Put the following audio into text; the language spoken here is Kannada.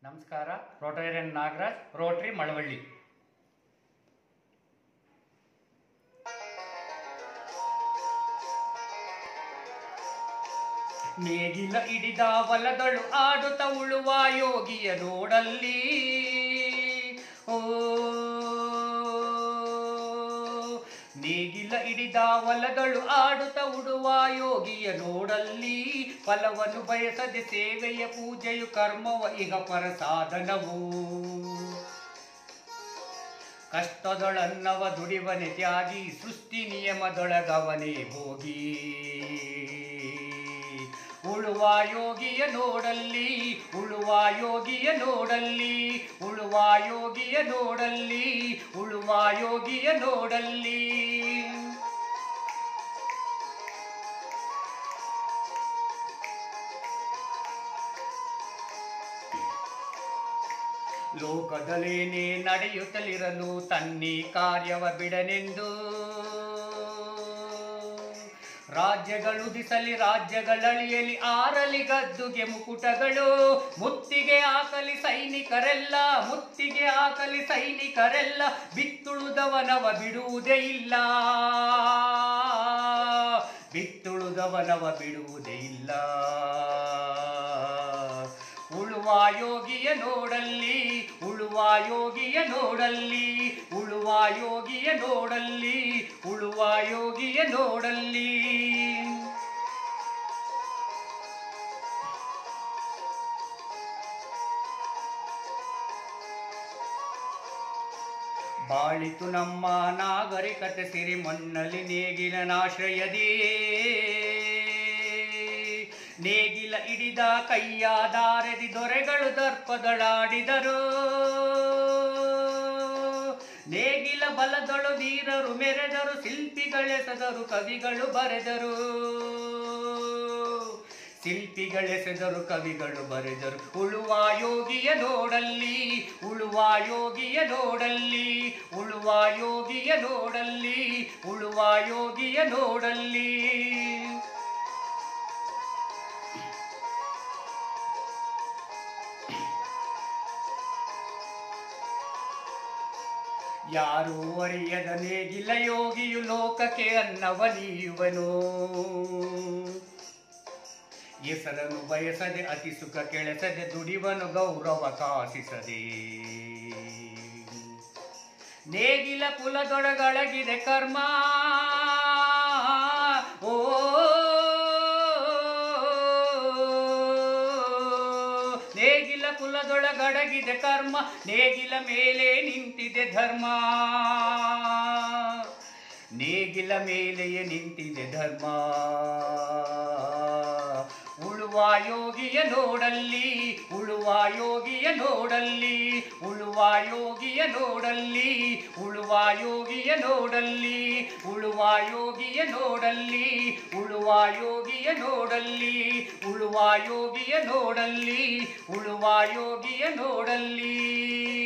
ನಮಸ್ಕಾರ ರೋಟೇರಿಯನ್ ನಾಗರಾಜ್ ರೋಟ್ರಿ ಮಳವಳ್ಳಿ ನೇಗಿಲ ಹಿಡಿದ ಹೊಲದಳು ಆಡುತ್ತ ಉಳುವ ಯೋಗಿಯ ನೋಡಲ್ಲಿ ಓ ನೇಗಿಲ ಹಿಡಿದ ಹೊಲದಳು ಆಡುತ್ತ ಉಡುವ ಯೋಗಿಯ ನೋಡಲ್ಲಿ ಫಲವನ್ನು ಬಯಸದೆ ಸೇವೆಯ ಪೂಜೆಯು ಕರ್ಮವ ಇಹ ಪರ ಸಾಧನವು ಕಷ್ಟದೊಳನ್ನವ ದುಡಿವನೆ ತ್ಯಾಗಿ ಸೃಷ್ಟಿ ನಿಯಮದೊಳಗವನೇ ಹೋಗಿ ಉಳುವ ಯೋಗಿಯ ನೋಡಲ್ಲಿ ಉಳುವ ಯೋಗಿಯ ನೋಡಲ್ಲಿ ಉಳುವ ಯೋಗಿಯ ನೋಡಲ್ಲಿ ಉಳುವ ಯೋಗಿಯ ನೋಡಲ್ಲಿ ಲೋಕದಲ್ಲೇನೇ ನಡೆಯುತ್ತಲಿರಲು ತನ್ನಿ ಕಾರ್ಯವ ಬಿಡನೆಂದು ರಾಜ್ಯಗಳು ದಿಸಲಿ ರಾಜ್ಯಗಳಳಿಯಲಿ ಆರಲಿ ಗದ್ದುಗೆ ಮುಕುಟಗಳು ಮುತ್ತಿಗೆ ಹಾಕಲಿ ಸೈನಿಕರೆಲ್ಲ ಮುತ್ತಿಗೆ ಹಾಕಲಿ ಸೈನಿಕರೆಲ್ಲ ಬಿತ್ತುಳುದವನವ ಬಿಡುವುದೇ ಇಲ್ಲ ಬಿತ್ತುಳುದವನವ ಬಿಡುವುದೇ ಇಲ್ಲ ಉಳುವ ಯೋಗಿಯ ನೋಡಲ್ಲಿ ಉಳುವ ಯೋಗಿಯ ನೋಡಲ್ಲಿ ಉಳುವ ಯೋಗಿಯ ನೋಡಲ್ಲಿ ಉಳುವ ಯೋಗಿಯ ನೋಡಲ್ಲಿ ಬಾಳಿತು ನಮ್ಮ ನಾಗರಿಕತೆ ಸಿರಿ ಮಣ್ಣಲ್ಲಿ ನೇಗಿಲ ನಾಶ್ರಯದೇ ನೇಗಿಲ ಹಿಡಿದ ಕೈಯ ದಾರದಿ ದೊರೆಗಳು ದರ್ಪದಳಾಡಿದರು ನೇಗಿಲ ಬಲದೊಳು ವೀರರು ಮೆರೆದರು ಶಿಲ್ಪಿಗಳೆಸದರು ಕವಿಗಳು ಬರೆದರು ಶಿಲ್ಪಿಗಳೆಸೆದರು ಕವಿಗಳು ಬರೆದರು ಉಳುವ ಯೋಗಿಯ ನೋಡಲ್ಲಿ ಉಳುವ ಯೋಗಿಯ ನೋಡಲ್ಲಿ ಉಳುವ ಯೋಗಿಯ ನೋಡಲ್ಲಿ ಉಳುವ ಯೋಗಿಯ ನೋಡಲ್ಲಿ ಯಾರೂ ಅರಿಯದ ನೇಗಿಲ ಯೋಗಿಯು ಲೋಕಕ್ಕೆ ಅನ್ನವ ನೀಯುವನು ಹೆಸರನ್ನು ಬಯಸದೆ ಅತಿ ಸುಖ ಕೆಳಸದೆ ದುಡಿವನು ಗೌರವ ಕಾಸಿಸದೆ ನೇಗಿಲ ಕುಲದೊಳಗಳಗಿದೆ ಕರ್ಮ ಓ ನೇಗಿಲ ಕುಲದೊಳಗಡಗಿದೆ ಕರ್ಮ ನೇಗಿಲ ಮೇಲೆ ನಿಂತಿದೆ ಧರ್ಮ ನೇಗಿಲ ಮೇಲೆಯೇ ನಿಂತಿದೆ ಧರ್ಮ ಉಳುವ ಯೋಗಿಯ ನೋಡಲ್ಲಿ ಉಳುವ ಯೋಗಿಯ ನೋಡಲ್ಲಿ ಉಳುವ ಯೋಗಿಯ ನೋಡಲ್ಲಿ ಉಳುವ ಯೋಗಿಯ ನೋಡಲ್ಲಿ ಉಳುವ ಯೋಗಿಯ ನೋಡಲ್ಲಿ ಉಳುವ ಯೋಗಿಯ ನೋಡಲ್ಲಿ ಉಳುವ ಯೋಗಿಯ ನೋಡಲ್ಲಿ ಉಳುವ ಯೋಗಿಯ ನೋಡಲ್ಲಿ